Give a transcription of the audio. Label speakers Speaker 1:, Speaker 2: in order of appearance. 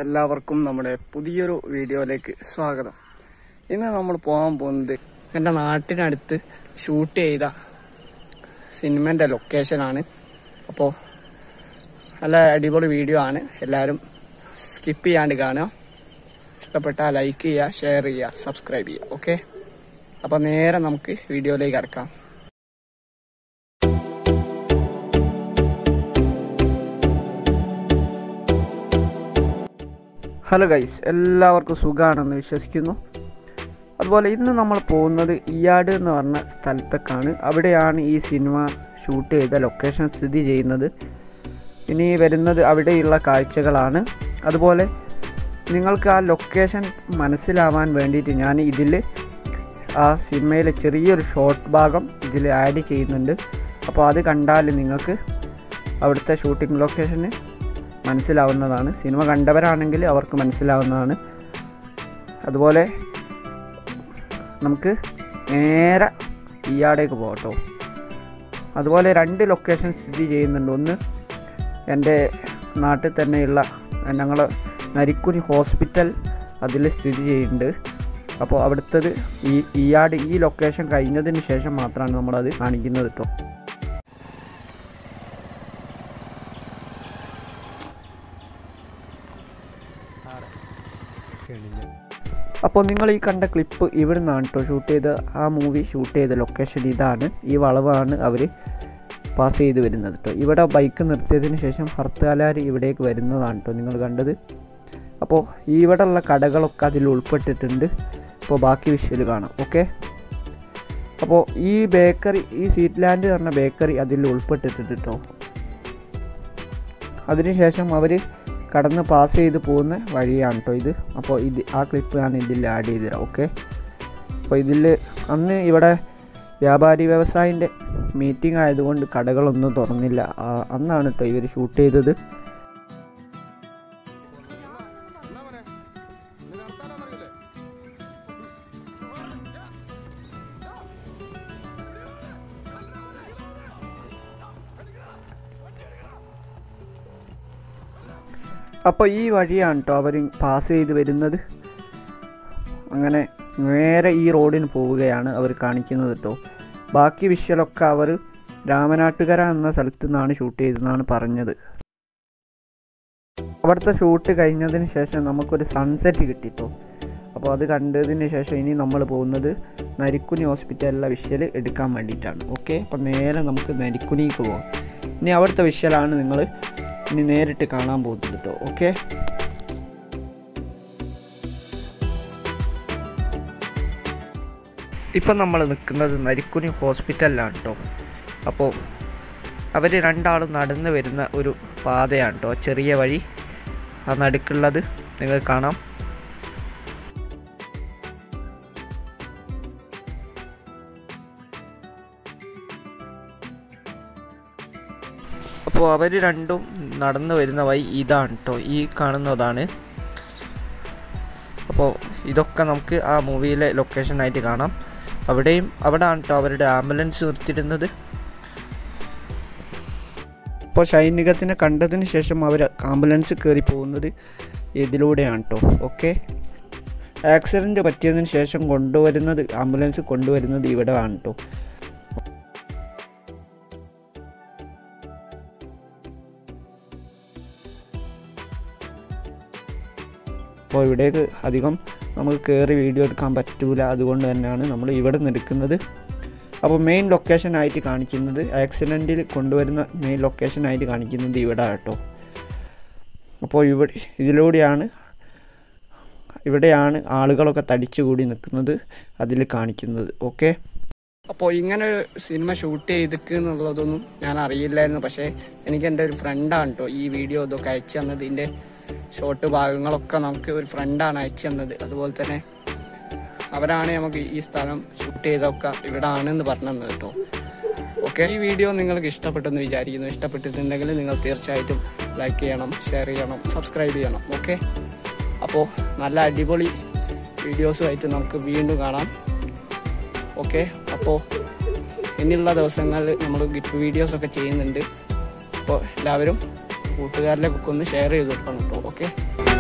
Speaker 1: എല്ലാവർക്കും നമ്മുടെ പുതിയൊരു വീഡിയോയിലേക്ക് സ്വാഗതം ഇന്ന് നമ്മൾ പോകാൻ പോകുന്നത് എൻ്റെ നാട്ടിനടുത്ത് ഷൂട്ട് ചെയ്ത സിനിമൻ്റെ ലൊക്കേഷനാണ് അപ്പോൾ നല്ല അടിപൊളി വീഡിയോ ആണ് എല്ലാവരും സ്കിപ്പ് ചെയ്യാണ്ട് കാണുക ഇഷ്ടപ്പെട്ടാൽ ലൈക്ക് ചെയ്യുക ഷെയർ ചെയ്യുക സബ്സ്ക്രൈബ് ചെയ്യുക ഓക്കെ അപ്പോൾ നേരെ നമുക്ക് വീഡിയോയിലേക്ക് കിടക്കാം ഹലോ ഗൈസ് എല്ലാവർക്കും സുഖമാണെന്ന് വിശ്വസിക്കുന്നു അതുപോലെ ഇന്ന് നമ്മൾ പോകുന്നത് ഇയാട് എന്ന് പറഞ്ഞ സ്ഥലത്തേക്കാണ് അവിടെയാണ് ഈ സിനിമ ഷൂട്ട് ചെയ്ത ലൊക്കേഷൻ സ്ഥിതി ചെയ്യുന്നത് ഇനി വരുന്നത് അവിടെയുള്ള കാഴ്ചകളാണ് അതുപോലെ നിങ്ങൾക്ക് ആ ലൊക്കേഷൻ മനസ്സിലാവാൻ വേണ്ടിയിട്ട് ഞാൻ ഇതിൽ ആ സിനിമയിലെ ചെറിയൊരു ഷോർട്ട് ഭാഗം ഇതിൽ ആഡ് ചെയ്യുന്നുണ്ട് അപ്പോൾ അത് കണ്ടാൽ നിങ്ങൾക്ക് അവിടുത്തെ ഷൂട്ടിംഗ് ലൊക്കേഷന് മനസ്സിലാവുന്നതാണ് സിനിമ കണ്ടവരാണെങ്കിൽ അവർക്ക് മനസ്സിലാവുന്നതാണ് അതുപോലെ നമുക്ക് നേരെ ഇയാടേക്ക് പോകട്ടോ അതുപോലെ രണ്ട് ലൊക്കേഷൻ സ്ഥിതി ചെയ്യുന്നുണ്ട് ഒന്ന് എൻ്റെ നാട്ടിൽ തന്നെയുള്ള ഞങ്ങൾ നരിക്കുനി ഹോസ്പിറ്റൽ അതിൽ സ്ഥിതി ചെയ്യുന്നുണ്ട് അപ്പോൾ അവിടുത്തത് ഈ ഇയാട് ഈ ലൊക്കേഷൻ കഴിഞ്ഞതിന് ശേഷം മാത്രമാണ് നമ്മളത് കാണിക്കുന്നത് കേട്ടോ അപ്പോൾ നിങ്ങൾ ഈ കണ്ട ക്ലിപ്പ് ഇവിടെ നിന്നാണ് കേട്ടോ ഷൂട്ട് ചെയ്ത ആ മൂവി ഷൂട്ട് ചെയ്ത ലൊക്കേഷൻ ഇതാണ് ഈ വളവാണ് അവർ പാസ് ചെയ്ത് വരുന്നത് കേട്ടോ ഇവിടെ ബൈക്ക് നിർത്തിയതിന് ശേഷം ഹർത്താലാർ ഇവിടേക്ക് വരുന്നതാണ് കേട്ടോ നിങ്ങൾ കണ്ടത് അപ്പോൾ ഇവിടെയുള്ള കടകളൊക്കെ അതിൽ ഉൾപ്പെട്ടിട്ടുണ്ട് അപ്പോൾ ബാക്കി വിഷ്വൽ കാണാം ഓക്കെ അപ്പോൾ ഈ ബേക്കറി ഈ സീറ്റ് ലാൻഡ് പറഞ്ഞ ബേക്കറി അതിൽ ഉൾപ്പെട്ടിട്ടുണ്ട് കേട്ടോ അതിനുശേഷം അവർ കടന്ന് പാസ് ചെയ്ത് പോകുന്ന വഴിയാണ് കേട്ടോ ഇത് അപ്പോൾ ഇത് ആ ക്ലിപ്പ് ഞാൻ ഇതിൽ ആഡ് ചെയ്ത് തരാം ഓക്കെ അപ്പോൾ ഇതിൽ അന്ന് ഇവിടെ വ്യാപാരി വ്യവസായിൻ്റെ മീറ്റിംഗ് ആയതുകൊണ്ട് കടകളൊന്നും തുറന്നില്ല ആ, അന്നാണ് കേട്ടോ ഇവർ ഷൂട്ട് ചെയ്തത് അപ്പോൾ ഈ വഴിയാണ് കേട്ടോ അവർ പാസ് ചെയ്ത് വരുന്നത് അങ്ങനെ നേരെ ഈ റോഡിന് പോവുകയാണ് അവർ കാണിക്കുന്നത് കേട്ടോ ബാക്കി വിഷ്വലൊക്കെ അവർ രാമനാട്ടുകര എന്ന സ്ഥലത്തു നിന്നാണ് ഷൂട്ട് ചെയ്തതെന്നാണ് പറഞ്ഞത് അവിടുത്തെ ഷൂട്ട് കഴിഞ്ഞതിന് ശേഷം നമുക്കൊരു സൺസെറ്റ് കിട്ടിട്ടോ അപ്പോൾ അത് കണ്ടതിന് ശേഷം ഇനി നമ്മൾ പോകുന്നത് നരിക്കുനി ഹോസ്പിറ്റലിലെ വിഷ്വൽ എടുക്കാൻ വേണ്ടിയിട്ടാണ് ഓക്കെ അപ്പോൾ നേരെ നമുക്ക് നരിക്കുനിക്ക് പോകാം ഇനി അവിടുത്തെ വിഷ്വലാണ് നിങ്ങൾ ഇനി നേരിട്ട് കാണാൻ പോകുന്നത് കേട്ടോ ഓക്കെ ഇപ്പം നമ്മൾ നിൽക്കുന്നത് നരിക്കുനി ഹോസ്പിറ്റലിലാണ് കേട്ടോ അപ്പോൾ അവർ രണ്ടാളും നടന്ന് വരുന്ന ഒരു പാതയാണ് കേട്ടോ ചെറിയ വഴി ആ നടുക്കുള്ളത് നിങ്ങൾ കാണാം അപ്പോൾ അവർ രണ്ടും നടന്നു വരുന്ന വഴി ഇതാണ് കേട്ടോ ഈ കാണുന്നതാണ് അപ്പോൾ ഇതൊക്കെ നമുക്ക് ആ മൂവിയിലെ ലൊക്കേഷനായിട്ട് കാണാം അവിടെയും അവിടെയാണ് കേട്ടോ അവരുടെ ആംബുലൻസ് നിർത്തിയിടുന്നത് അപ്പോൾ സൈനികത്തിനെ കണ്ടതിന് ശേഷം അവർ ആംബുലൻസ് കയറി പോകുന്നത് ഇതിലൂടെയാണ് കേട്ടോ ഓക്കെ ആക്സിഡൻറ്റ് പറ്റിയതിന് ശേഷം കൊണ്ടുവരുന്നത് ആംബുലൻസ് കൊണ്ടുവരുന്നത് ഇവിടെ ആണ് കേട്ടോ അപ്പോൾ ഇവിടേക്ക് അധികം നമുക്ക് കയറി വീഡിയോ എടുക്കാൻ പറ്റൂല അതുകൊണ്ട് തന്നെയാണ് നമ്മൾ ഇവിടെ നിന്ന് എടുക്കുന്നത് അപ്പോൾ മെയിൻ ലൊക്കേഷൻ ആയിട്ട് കാണിക്കുന്നത് ആക്സിഡൻറ്റിൽ കൊണ്ടുവരുന്ന മെയിൻ ലൊക്കേഷൻ ആയിട്ട് കാണിക്കുന്നത് ഇവിടെ കേട്ടോ അപ്പോൾ ഇവിടെ ഇതിലൂടെയാണ് ഇവിടെയാണ് ആളുകളൊക്കെ തടിച്ചുകൂടി നിൽക്കുന്നത് അതിൽ കാണിക്കുന്നത് ഓക്കെ അപ്പോൾ ഇങ്ങനെ ഒരു സിനിമ ഷൂട്ട് ചെയ്തിക്ക് എന്നുള്ളതൊന്നും ഞാൻ അറിയില്ലായിരുന്നു പക്ഷേ എനിക്ക് എൻ്റെ ഒരു ഫ്രണ്ടാണ് കേട്ടോ ഈ വീഡിയോ ഇതൊക്കെ അയച്ചു തന്നത് ഇതിൻ്റെ ഷോർട്ട് ഭാഗങ്ങളൊക്കെ നമുക്ക് ഒരു ഫ്രണ്ടാണ് അയച്ചു തന്നത് അതുപോലെ തന്നെ അവരാണ് നമുക്ക് ഈ സ്ഥലം ഷൂട്ട് ചെയ്തൊക്കെ ഇവിടെ ആണെന്ന് പറഞ്ഞു തന്നത് കേട്ടോ ഓക്കെ ഈ വീഡിയോ നിങ്ങൾക്ക് ഇഷ്ടപ്പെട്ടെന്ന് വിചാരിക്കുന്നു ഇഷ്ടപ്പെട്ടിട്ടുണ്ടെങ്കിൽ നിങ്ങൾ തീർച്ചയായിട്ടും ലൈക്ക് ചെയ്യണം ഷെയർ ചെയ്യണം സബ്സ്ക്രൈബ് ചെയ്യണം ഓക്കെ അപ്പോൾ നല്ല അടിപൊളി വീഡിയോസുമായിട്ട് നമുക്ക് വീണ്ടും കാണാം ഓക്കെ അപ്പോൾ ഇനിയുള്ള ദിവസങ്ങളിൽ നമ്മൾ ഗിഫ്റ്റ് വീഡിയോസ് ഒക്കെ ചെയ്യുന്നുണ്ട് അപ്പോൾ എല്ലാവരും കൂട്ടുകാരിലേക്കൊക്കെ ഒന്ന് ഷെയർ ചെയ്ത് കൊടുക്കണം കേട്ടോ ഓക്കെ